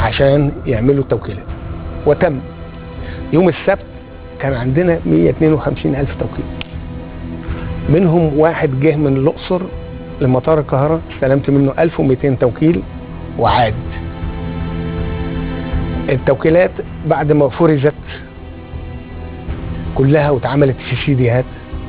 عشان يعملوا التوكيلات وتم يوم السبت كان عندنا 152 ألف توكيل منهم واحد جه من الأقصر لمطار القاهرة استلمت منه 1200 توكيل وعاد التوكيلات بعد ما فرزت كلها واتعملت في سيديهات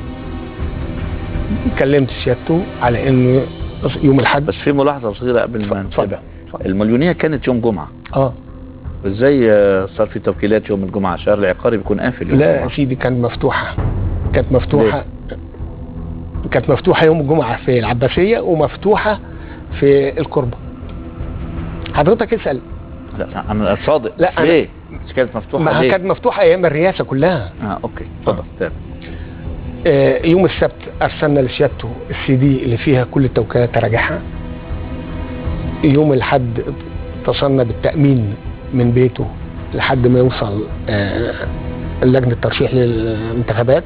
كلمت سيادته على انه يوم الاحد بس في ملاحظه صغيره قبل ما اتفضل نتابع المليونيه كانت يوم جمعه اه ازاي آه، صار في توكيلات يوم الجمعه الشهر العقاري بيكون قافل يوم لا يا الجمعة. سيدي كانت مفتوحه كانت مفتوحه كانت مفتوحه يوم الجمعه في العباسيه ومفتوحه في القربه حضرتك اسال لا انا صادق لا، أنا- ليه مش كانت مفتوحه ما ليه كانت مفتوحه ايام الرئاسه كلها اه اوكي اتفضل تابع آه، يوم السبت ارسلنا لسيادته السي دي اللي فيها كل التوكيلات تراجعها يوم الاحد اتصلنا بالتامين من بيته لحد ما يوصل آه، لجنه الترشيح للانتخابات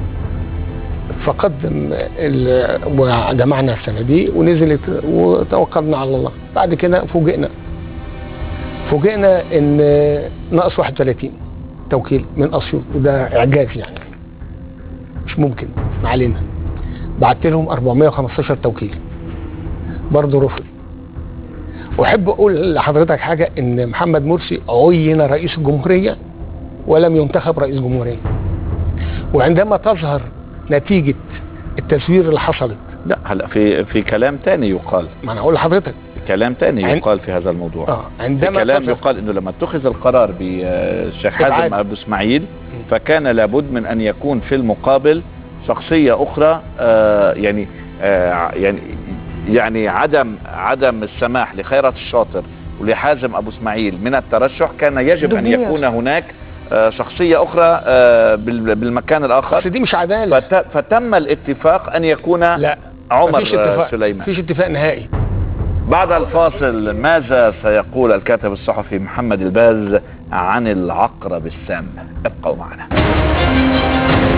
فقدم ال- وجمعنا الصناديق ونزلت وتوكلنا على الله بعد كده فوجئنا فوجئنا ان ناقص 31 توكيل من اسيوط وده اعجاز يعني مش ممكن ما علينا بعت لهم 415 توكيل برضه رفض واحب اقول لحضرتك حاجه ان محمد مرسي عين رئيس الجمهوريه ولم ينتخب رئيس جمهوريه وعندما تظهر نتيجه التزوير اللي حصلت لا هلا في في كلام تاني يقال ما انا اقول لحضرتك كلام تاني عن- يقال في هذا الموضوع اه في عندما كلام تظهر يقال انه لما اتخذ القرار بالشيخ استبعاد. حازم ابو اسماعيل فكان لابد من ان يكون في المقابل شخصيه اخرى آه يعني آه يعني يعني عدم عدم السماح لخيرت الشاطر ولحازم ابو اسماعيل من الترشح كان يجب ان دنيا. يكون هناك آه شخصيه اخرى آه بال- بالمكان بس الاخر دي مش عداله فت- فتم الاتفاق ان يكون لا عمر مفيش اتفاق آه، سليمان مفيش اتفاق نهائي بعد الفاصل ماذا سيقول الكاتب الصحفي محمد الباز عن العقرب السام ابقوا معنا